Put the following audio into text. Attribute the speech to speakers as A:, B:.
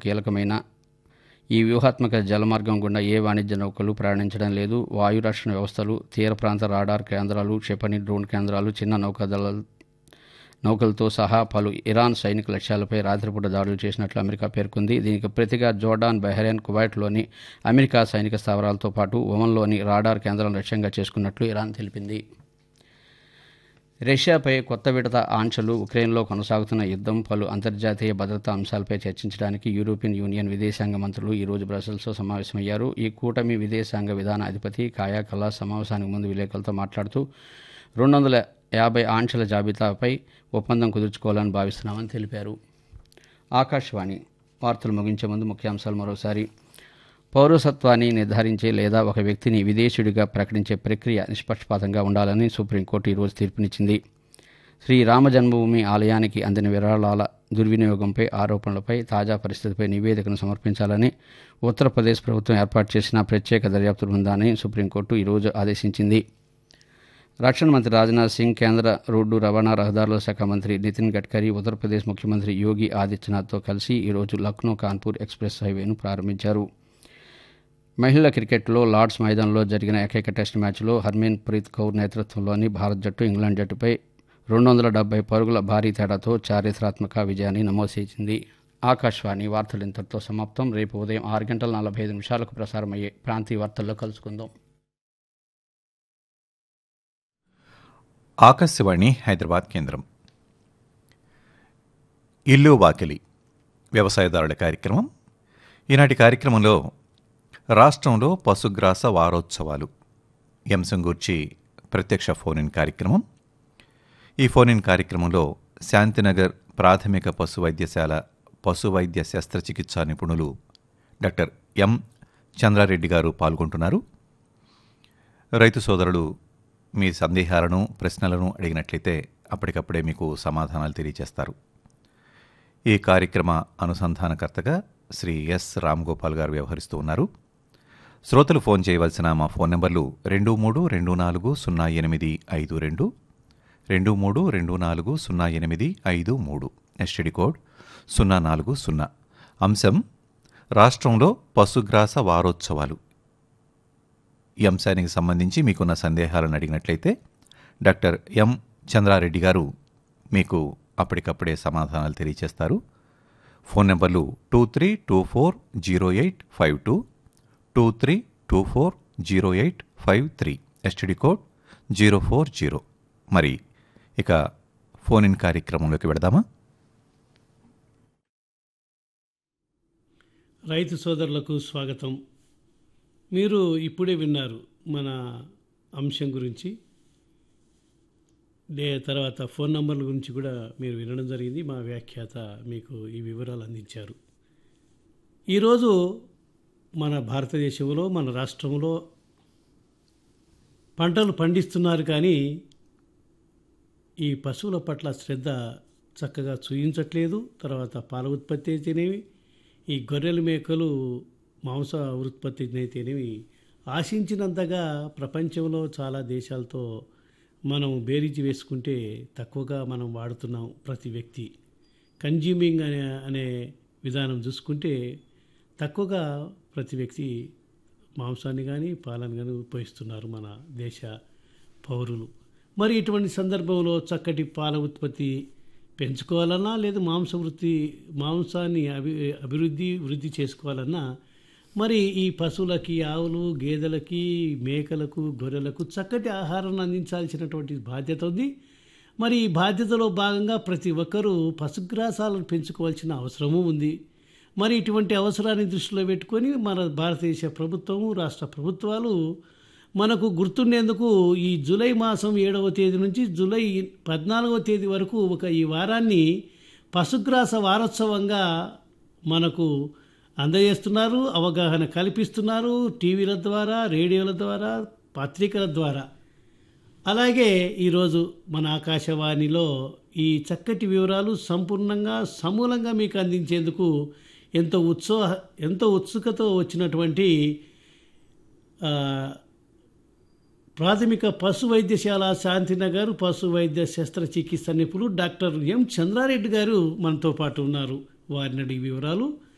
A: కీలకమైన ఈ వ్యూహాత్మక జలమార్గం గుండా ఏ వాణిజ్య నౌకలు ప్రయాణించడం లేదు వాయు రక్షణ వ్యవస్థలు తీర ప్రాంత రాడార్ కేంద్రాలు క్షిపణి డ్రోన్ కేంద్రాలు చిన్న నౌకాదళ నౌకలతో సహా పలు ఇరాన్ సైనిక లక్ష్యాలపై రాత్రిపూట దాడులు చేసినట్లు అమెరికా పేర్కొంది దీనికి ప్రతిగా జోర్డాన్ బహ్రెయిన్ కువైట్లోని అమెరికా సైనిక స్థావరాలతో పాటు ఒమన్లోని రాడార్ కేంద్రాలను లక్ష్యంగా చేసుకున్నట్లు ఇరాన్ తెలిపింది రష్యాపై కొత్త విడత ఆంక్షలు ఉక్రెయిన్లో కొనసాగుతున్న యుద్ధం పలు అంతర్జాతీయ భద్రతా అంశాలపై చర్చించడానికి యూరోపియన్ యూనియన్ విదేశాంగ మంత్రులు ఈరోజు బ్రసెల్స్లో సమావేశమయ్యారు ఈ కూటమి విదేశాంగ విధాన అధిపతి కాయా కల్లాస్ సమావేశానికి ముందు విలేకరులతో మాట్లాడుతూ రెండు వందల యాభై ఆంక్షల జాబితాపై ఒప్పందం కుదుర్చుకోవాలని భావిస్తున్నామని తెలిపారు ఆకాశవాణి వార్తలు ముగించే ముందు ముఖ్యాంశాలు మరోసారి పౌరసత్వాన్ని నిర్ధారించే లేదా ఒక వ్యక్తిని విదేశీయుడిగా ప్రకటించే ప్రక్రియ నిష్పక్షపాతంగా ఉండాలని సుప్రీంకోర్టు ఈరోజు తీర్పునిచ్చింది శ్రీ రామ జన్మభూమి ఆలయానికి అందిన విరాళాల దుర్వినియోగంపై ఆరోపణలపై తాజా పరిస్థితిపై నివేదికను సమర్పించాలని ఉత్తరప్రదేశ్ ప్రభుత్వం ఏర్పాటు చేసిన ప్రత్యేక దర్యాప్తు బృందాన్ని సుప్రీంకోర్టు ఈరోజు ఆదేశించింది రక్షణ మంత్రి రాజ్నాథ్ సింగ్ కేంద్ర రోడ్డు రవాణా రహదారుల శాఖ మంత్రి నితిన్ గడ్కరీ ఉత్తరప్రదేశ్ ముఖ్యమంత్రి యోగి ఆదిత్యనాథ్తో కలిసి ఈరోజు లక్నో కాన్పూర్ ఎక్స్ప్రెస్ హైవేను ప్రారంభించారు మహిళల క్రికెట్లో లార్డ్స్ మైదానంలో జరిగిన ఏకైక టెస్ట్ మ్యాచ్లో హర్మీన్ ప్రీత్ కౌర్ నేతృత్వంలోని భారత్ జట్టు ఇంగ్లాండ్ జట్టుపై రెండు వందల డెబ్బై పరుగుల భారీ తేడాతో చారిత్రాత్మక విజయాన్ని నమోదు చేసింది ఆకాశవాణి వార్తలు ఇంతటితో సమాప్తం రేపు ఉదయం ఆరు గంటల నలభై ఐదు నిమిషాలకు ప్రసారమయ్యే ప్రాంతీయ వార్తల్లో కలుసుకుందాం
B: ఆకాశవాణి హైదరాబాద్ కేంద్రం ఇల్లు వాకిలి వ్యవసాయదారుల కార్యక్రమం ఈనాటి కార్యక్రమంలో రాష్ట్రంలో పశుగ్రాస వారోత్సవాలు ఈ అంశం గూర్చి ప్రత్యక్ష ఫోన్ ఇన్ కార్యక్రమం ఈ ఫోన్ ఇన్ కార్యక్రమంలో శాంతినగర్ ప్రాథమిక పశు వైద్యశాల పశు వైద్య శస్త్రచికిత్సా నిపుణులు డాక్టర్ ఎం చంద్రారెడ్డి గారు పాల్గొంటున్నారు రైతు సోదరులు మీ సందేహాలను ప్రశ్నలను అడిగినట్లయితే అప్పటికప్పుడే మీకు సమాధానాలు తెలియజేస్తారు ఈ కార్యక్రమ అనుసంధానకర్తగా శ్రీ ఎస్ రామ్ గోపాల్ గారు వ్యవహరిస్తూ ఉన్నారు శ్రోతలు ఫోన్ చేయవలసిన మా ఫోన్ నెంబర్లు రెండు మూడు రెండు నాలుగు సున్నా ఎనిమిది ఐదు రెండు రెండు మూడు రెండు నాలుగు సున్నా ఎనిమిది ఐదు మూడు ఎస్టిడి కోడ్ సున్నా నాలుగు సున్నా అంశం రాష్ట్రంలో పశుగ్రాస వారోత్సవాలు ఈ అంశానికి సంబంధించి మీకున్న సందేహాలను అడిగినట్లయితే డాక్టర్ ఎం చంద్రారెడ్డి గారు మీకు అప్పటికప్పుడే సమాధానాలు తెలియజేస్తారు ఫోన్ నెంబర్లు two three two four zero eight five two two three two four zero eight five three STD code zero four zero మరి ఇక ఫోన్ ఇన్ కార్యక్రమంలోకి వెడదామా
C: రైతు సోదరులకు స్వాగతం మీరు ఇప్పుడే విన్నారు మన అంశం గురించి డే తర్వాత ఫోన్ నంబర్ల గురించి కూడా మీరు వినడం జరిగింది మా వ్యాఖ్యాత మీకు ఈ వివరాలు అందించారు ఈరోజు మన భారతదేశంలో మన రాష్ట్రంలో పంటలు పండిస్తున్నారు కానీ ఈ పశువుల పట్ల శ్రద్ధ చక్కగా చూయించట్లేదు తర్వాత పాల ఉత్పత్తి అయితేనేవి ఈ గొర్రెల మేకలు మాంస ఉత్పత్తి అయితేనేవి ఆశించినంతగా ప్రపంచంలో చాలా దేశాలతో మనం బేరీజు వేసుకుంటే తక్కువగా మనం వాడుతున్నాం ప్రతి వ్యక్తి కన్జ్యూమింగ్ అనే అనే విధానం చూసుకుంటే తక్కువగా ప్రతి వ్యక్తి మాంసాన్ని కానీ పాలను కానీ ఉపయోగిస్తున్నారు మన దేశ పౌరులు మరి ఇటువంటి సందర్భంలో చక్కటి పాల ఉత్పత్తి పెంచుకోవాలన్నా లేదా మాంస వృత్తి మాంసాన్ని అభి అభివృద్ధి వృద్ధి చేసుకోవాలన్నా మరి ఈ పశువులకి ఆవులు గేదెలకి మేకలకు గొర్రెలకు చక్కటి ఆహారాన్ని అందించాల్సినటువంటి బాధ్యత ఉంది మరి ఈ బాధ్యతలో భాగంగా ప్రతి ఒక్కరూ పశుగ్రాసాలను పెంచుకోవాల్సిన అవసరము ఉంది మరి ఇటువంటి అవసరాన్ని దృష్టిలో పెట్టుకొని మన భారతదేశ ప్రభుత్వము రాష్ట్ర ప్రభుత్వాలు మనకు గుర్తుండేందుకు ఈ జూలై మాసం ఏడవ తేదీ నుంచి జూలై పద్నాలుగవ తేదీ వరకు ఒక ఈ వారాన్ని పశుగ్రాస వారోత్సవంగా మనకు అందజేస్తున్నారు అవగాహన కల్పిస్తున్నారు టీవీల ద్వారా రేడియోల ద్వారా పత్రికల ద్వారా అలాగే ఈరోజు మన ఆకాశవాణిలో ఈ చక్కటి వివరాలు సంపూర్ణంగా సమూలంగా మీకు అందించేందుకు ఎంతో ఉత్సాహ ఎంతో ఉత్సుకతో వచ్చినటువంటి ప్రాథమిక పశు వైద్యశాల శాంతినగర్ పశు వైద్య శస్త్రచికిత్స నిపుణులు డాక్టర్ ఎం చంద్రారెడ్డి గారు మనతో పాటు ఉన్నారు వారిని అడిగి వివరాలు